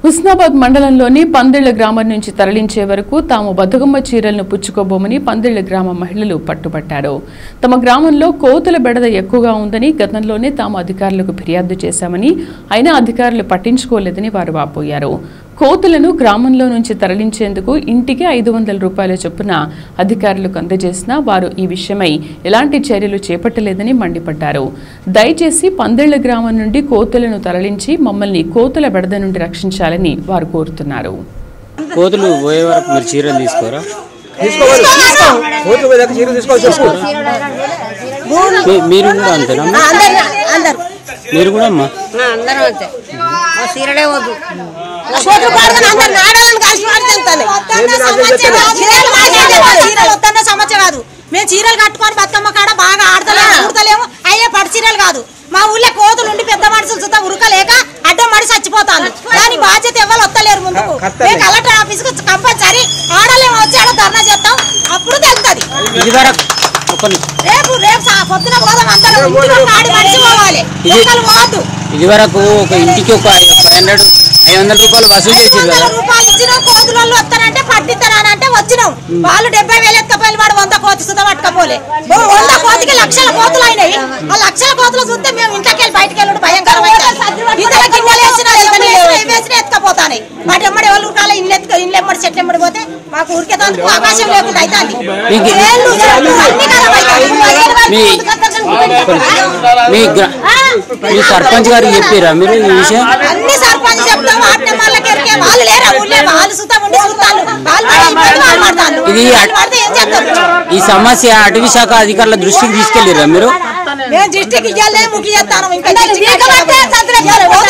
హుస్నాబాద్ మండలంలోని పందిళ్ల గ్రామం నుంచి తరలించే వరకు తాము బతుకమ్మ చీరలను పుచ్చుకోబోమని పందిళ్ల గ్రామ మహిళలు పట్టుబట్టారు తమ గ్రామంలో కోతుల బెడద ఎక్కువగా ఉందని గతంలోనే తాము అధికారులకు ఫిర్యాదు చేశామని అయినా అధికారులు పట్టించుకోలేదని వారు వాపోయారు కోతులను గ్రామంలో నుంచి తరలించేందుకు ఇంటికి ఐదు వందల రూపాయల చొప్పున అధికారులకు అందజేసినా వారు ఈ విషయమై ఎలాంటి చర్యలు చేపట్టలేదని మండిపడ్డారు దయచేసి పందిళ్ల గ్రామం నుండి కోతులను తరలించి మమ్మల్ని కోతుల బెడద నుండి రక్షించాలని వారు కోరుతున్నారు కోతులు పోయే వరకు మీరు చీరలు తీసుకోరా కోర్టు పోయాక చీర తీసుకోవాలి చెప్పు మీ- మీరు కూడా అంతేనా అమ్మా? అందరు అందరు మీరు కూడా అమ్మా అందరం అంతే మా సీరడే వద్దు సోదరు పాడుకొని అందరు నాడాలని కాసి పాడుతుంటాను చీరలు వద్దన్న సమస్య కాదు మేము చీరలు కట్టుకొని బతుకమ్మ కాడ బాగా ఆడతలేము ఊడతలేము అయ్యే పట్టు చీరలు కాదు మా ఊళ్ళో కోతులు ఉండి పెద్ద మనుషులు చూస్తా ఉరకలేక అడ్డం మడి చచ్చిపోతాను దాని బాధ్యత ఎవరు వస్తలేరు ముందుకు మేము కలెక్టర్ ఆఫీస్ కు కంపల్సరీ ఆడలేము వచ్చి ఆడ ధర్నా చేస్తాం అప్పుడు తెలుస్తుంది ఇది వరకు ఒక ని- రేపు రేపు సా- పొద్దున పోదాం అందరం ఇంటికి ఒక ఆడి మనిషి పోవాలి ఇది- ఒక్కరు పోవద్దు ఇది వరకు ఒక ఇంటికి ఒక ఫైవ్ హండ్రెడ్ ఐదు వందల రూపాయలు వసూలు ఐదు చేసారు వందల కదా రూపాయలు ఇచ్చినాం కోతుల వాళ్ళు వస్తానంటే పట్టిస్తానంటే వచ్చినాం వాళ్ళు డెబ్బై వేలు ఎత్తుకపోయి వాడు వంద కోతి సుధా పట్టుకపోలే ఓ వంద కోతికి లక్షల కోతులు అయినాయి ఆ లక్షల కోతులు చూస్తే మేము ఇంట్లోకి వెళ్ళి బయటకు వెళ్ళడం భయంకరమైన ఇతర గిన్నెలు వేసిన ఇవన్నీ వేసిన, ఇవి వేసిన ఎత్తుకపోతాయి వాటి ఎమ్మడి ఎవరు ఉరకాలి ఇల్లు ఎత్తుక ఇల్లు ఎమ్మడి చెట్లు ఎమ్మడి పోతే మాకు ఉరికేదానికి అవకాశం లేకుండా అవుతుంది మీకు- ఏళ్ళు, చెట్లు అన్ని ఖరాబ్ అవుతాయి. మీ- మీ గ్రా- మీ సర్పంచ్ గారికి చెప్పారా మీరు ఈ విషయం అన్ని సర్పంచ్ చెప్తాం వాటిని వాళ్ళకి ఎరికే వాళ్ళు లేరా ఊళ్ళే వాళ్ళు సుతా ఉండి చూస్తాను వాళ్ళు పడి ఇబ్బంది వాళ్ళు పడతాను ఇది వాళ్ళు పడితే ఏం చెప్తారు ఈ సమస్య అటవీ శాఖ అధికారుల దృష్టికి తీసుకెళ్ళారా మీరు మేము డిస్టిక్ ఇయ్యాలే ముఖ్య చేస్తాను ఇంకా district అధికారులు.